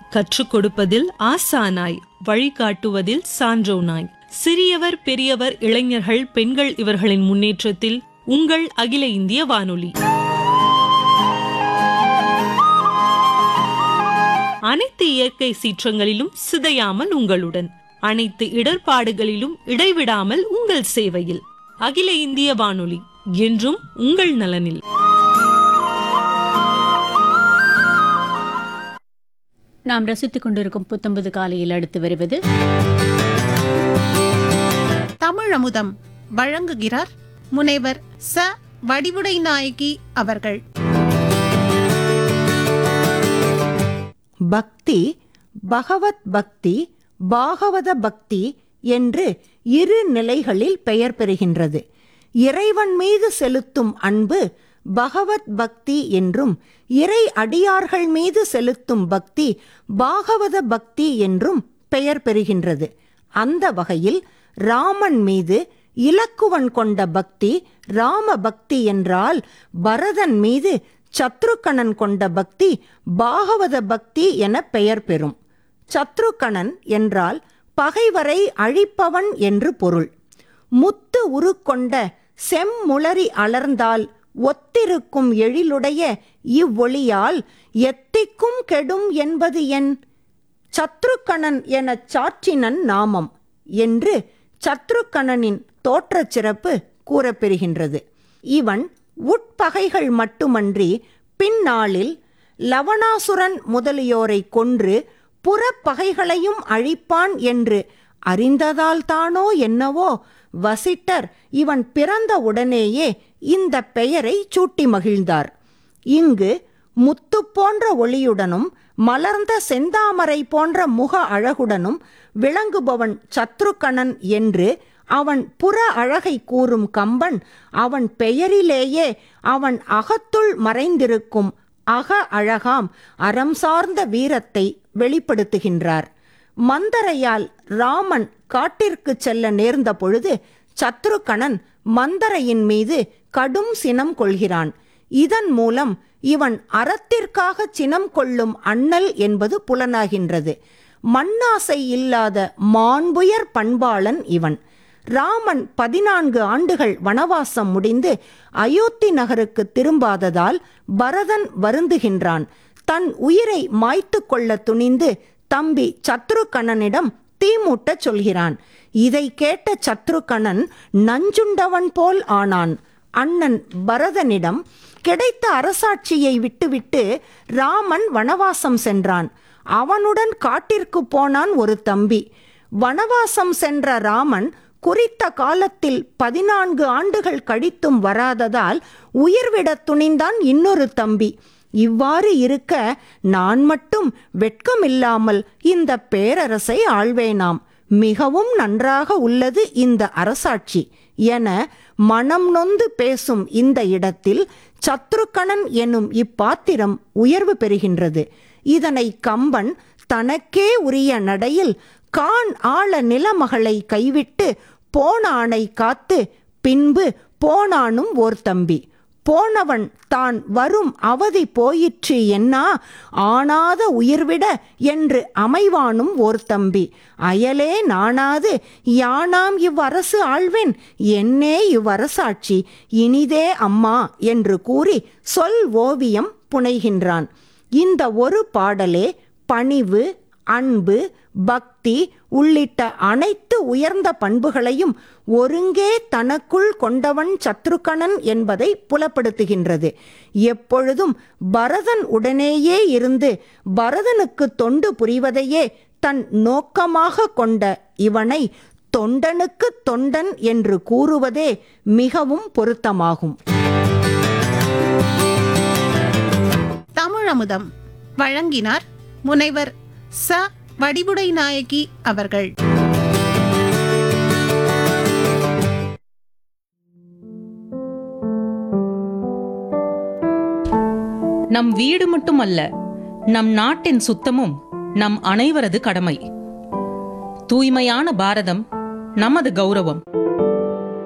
கற்றுக் கொடுப்பதில் ஆசானாய் வழிகாட்டுவதில் சான்றோனாய் சிறியவர் பெரியவர் இளைஞர்கள் பெண்கள் இவர்களின் முன்னேற்றத்தில் உங்கள் அகில இந்திய வானொலி அனைத்து இயற்கை சீற்றங்களிலும் சிதையாமல் உங்களுடன் அனைத்து இடர்பாடுகளிலும் இடைவிடாமல் உங்கள் சேவையில் அகில இந்திய வானொலி என்றும் உங்கள் நலனில் நாம் ரசித்துக் கொண்டிருக்கும் புத்தம்பது காலையில் அடுத்து வருவது தமிழ் அமுதம் வழங்குகிறார் முனைவர் ச வடிவுடை நாயகி அவர்கள் பக்தி பகவத் பக்தி பாகவத பக்தி என்று இரு நிலைகளில் பெயர் பெறுகின்றது இறைவன் மீது செலுத்தும் அன்பு பகவத் பக்தி என்றும் இறை அடியார்கள் மீது செலுத்தும் பக்தி பாகவத பக்தி என்றும் பெயர் பெறுகின்றது அந்த வகையில் ராமன் மீது இலக்குவன் கொண்ட பக்தி ராம பக்தி என்றால் பரதன் மீது சத்ருக்கணன் கொண்ட பக்தி பாகவத பக்தி என பெயர் பெறும் சத்ருக்கணன் என்றால் பகைவரை அழிப்பவன் என்று பொருள் முத்து உருக்கொண்ட செம்முளரி அலர்ந்தால் ஒத்திருக்கும் எழிலுடைய இவ்வொளியால் எத்திக்கும் கெடும் என்பது என் சத்ருக்கணன் எனச் சாற்றினன் நாமம் என்று சத்ருக்கணனின் தோற்றச் சிறப்பு கூறப்பெறுகின்றது இவன் உட்பகைகள் மட்டுமன்றி பின்னாளில் லவணாசுரன் முதலியோரை கொன்று புறப்பகைகளையும் அழிப்பான் என்று அறிந்ததால் தானோ என்னவோ வசிட்டர் இவன் பிறந்த உடனேயே இந்த பெயரை சூட்டி மகிழ்ந்தார் இங்கு முத்து போன்ற ஒளியுடனும் மலர்ந்த செந்தாமரை போன்ற முக அழகுடனும் விளங்குபவன் சத்ருக்கணன் என்று அவன் புற அழகை கூறும் கம்பன் அவன் பெயரிலேயே அவன் அகத்துள் மறைந்திருக்கும் அக அழகாம் அறம் சார்ந்த வீரத்தை வெளிப்படுத்துகின்றார் மந்தரையால் ராமன் காட்டிற்கு செல்ல நேர்ந்த பொழுது சத்ருக்கணன் மந்தரையின் மீது கடும் சினம் கொள்கிறான் இதன் மூலம் இவன் அறத்திற்காக சினம் கொள்ளும் அண்ணல் என்பது புலனாகின்றது மண்ணாசை இல்லாத மாண்புயர் பண்பாளன் இவன் ராமன் பதினான்கு ஆண்டுகள் வனவாசம் முடிந்து அயோத்தி நகருக்கு திரும்பாததால் பரதன் வருந்துகின்றான் தன் உயிரை மாய்த்து கொள்ள துணிந்து தம்பி சத்ருக்கணனிடம் தீமூட்டச் சொல்கிறான் இதை கேட்ட சத்ருக்கணன் நஞ்சுண்டவன் போல் ஆனான் அண்ணன் பரதனிடம் கிடைத்த அரசாட்சியை விட்டுவிட்டு ராமன் வனவாசம் சென்றான் அவனுடன் காட்டிற்கு போனான் ஒரு தம்பி வனவாசம் சென்ற ராமன் குறித்த காலத்தில் பதினான்கு ஆண்டுகள் கழித்தும் வராததால் உயிர்விடத் துணிந்தான் இன்னொரு தம்பி இவ்வாறு இருக்க நான் மட்டும் வெட்கமில்லாமல் இந்த பேரரசை ஆள்வேனாம் மிகவும் நன்றாக உள்ளது இந்த அரசாட்சி என மனம் நொந்து பேசும் இந்த இடத்தில் சத்ருக்கணன் எனும் இப்பாத்திரம் உயர்வு பெறுகின்றது இதனை கம்பன் தனக்கே உரிய நடையில் கான் ஆள நிலமகளை கைவிட்டு போனானை காத்து பின்பு போனானும் ஓர் தம்பி போனவன் தான் வரும் அவதி போயிற்று என்னா ஆனாத உயிர்விட என்று அமைவானும் ஓர் தம்பி அயலே நாணாது யானாம் இவ்வரசு ஆழ்வேன் என்னே இவ்வரசாட்சி இனிதே அம்மா என்று கூறி சொல் ஓவியம் புனைகின்றான் இந்த ஒரு பாடலே பணிவு அன்பு பக்தி உள்ளிட்ட அனைத்து உயர்ந்த பண்புகளையும் ஒருங்கே தனக்குள் கொண்டவன் சத்ருக்கணன் என்பதை புலப்படுத்துகின்றது எப்பொழுதும் பரதன் உடனேயே இருந்து பரதனுக்கு தொண்டு புரிவதையே தன் நோக்கமாக கொண்ட இவனை தொண்டனுக்கு தொண்டன் என்று கூறுவதே மிகவும் பொருத்தமாகும் தமிழ் அமுதம் வழங்கினார் முனைவர் ச வடிவுடை நாயகி அவர்கள் நம் வீடு மட்டுமல்ல நம் நாட்டின் சுத்தமும் நம் அனைவரது கடமை தூய்மையான பாரதம் நமது கௌரவம்